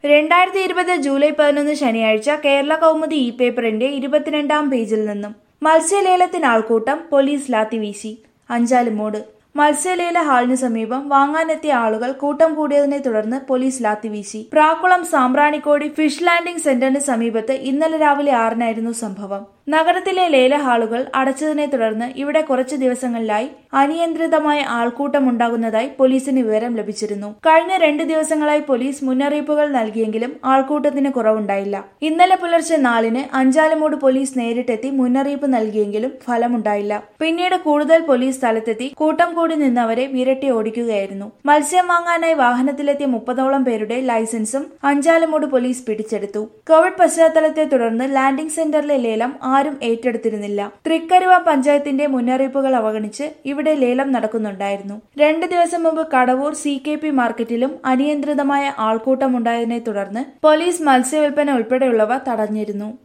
രണ്ടായിരത്തി ഇരുപത് ജൂലൈ പതിനൊന്ന് ശനിയാഴ്ച കേരള കൗമുദി ഇ പേപ്പറിന്റെ ഇരുപത്തിരണ്ടാം പേജിൽ നിന്നും മത്സ്യലേലത്തിന് ആൾക്കൂട്ടം പോലീസ് ലാത്തിവീശി അഞ്ചാലുമൂട് മത്സ്യലേല ഹാളിന് സമീപം വാങ്ങാനെത്തിയ ആളുകൾ കൂട്ടം കൂടിയതിനെ തുടർന്ന് പോലീസ് ലാത്തിവീശി പ്രാക്കുളം സാമ്പ്രാണിക്കോടി ഫിഷ് ലാൻഡിംഗ് സെന്ററിന് സമീപത്ത് ഇന്നലെ രാവിലെ ആറിനായിരുന്നു സംഭവം നഗരത്തിലെ ലേല ഹാളുകൾ അടച്ചതിനെ തുടർന്ന് ഇവിടെ കുറച്ചു ദിവസങ്ങളിലായി അനിയന്ത്രിതമായ ആൾക്കൂട്ടം ഉണ്ടാകുന്നതായി പോലീസിന് വിവരം ലഭിച്ചിരുന്നു കഴിഞ്ഞ രണ്ട് ദിവസങ്ങളായി പോലീസ് മുന്നറിയിപ്പുകൾ നൽകിയെങ്കിലും ആൾക്കൂട്ടത്തിന് കുറവുണ്ടായില്ല ഇന്നലെ പുലർച്ചെ നാലിന് അഞ്ചാലുമൂട് പോലീസ് നേരിട്ടെത്തി മുന്നറിയിപ്പ് നൽകിയെങ്കിലും ഫലമുണ്ടായില്ല പിന്നീട് കൂടുതൽ പോലീസ് സ്ഥലത്തെത്തി കൂട്ടം കൂടി നിന്നവരെ വിരട്ടി ഓടിക്കുകയായിരുന്നു മത്സ്യം വാങ്ങാനായി വാഹനത്തിലെത്തിയ മുപ്പതോളം പേരുടെ ലൈസൻസും അഞ്ചാലുമൂട് പോലീസ് പിടിച്ചെടുത്തു കോവിഡ് പശ്ചാത്തലത്തെ തുടർന്ന് ലാൻഡിംഗ് സെന്ററിലെ ലേലം ആരും ഏറ്റെടുത്തിരുന്നില്ല തൃക്കരുവ പഞ്ചായത്തിന്റെ മുന്നറിയിപ്പുകൾ അവഗണിച്ച് ഇവിടെ ലേലം നടക്കുന്നുണ്ടായിരുന്നു രണ്ട് ദിവസം മുമ്പ് കടവൂർ സി കെ പി മാർക്കറ്റിലും അനിയന്ത്രിതമായ ആൾക്കൂട്ടമുണ്ടായതിനെ തുടർന്ന് പോലീസ് മത്സ്യവിൽപ്പന ഉൾപ്പെടെയുള്ളവ തടഞ്ഞിരുന്നു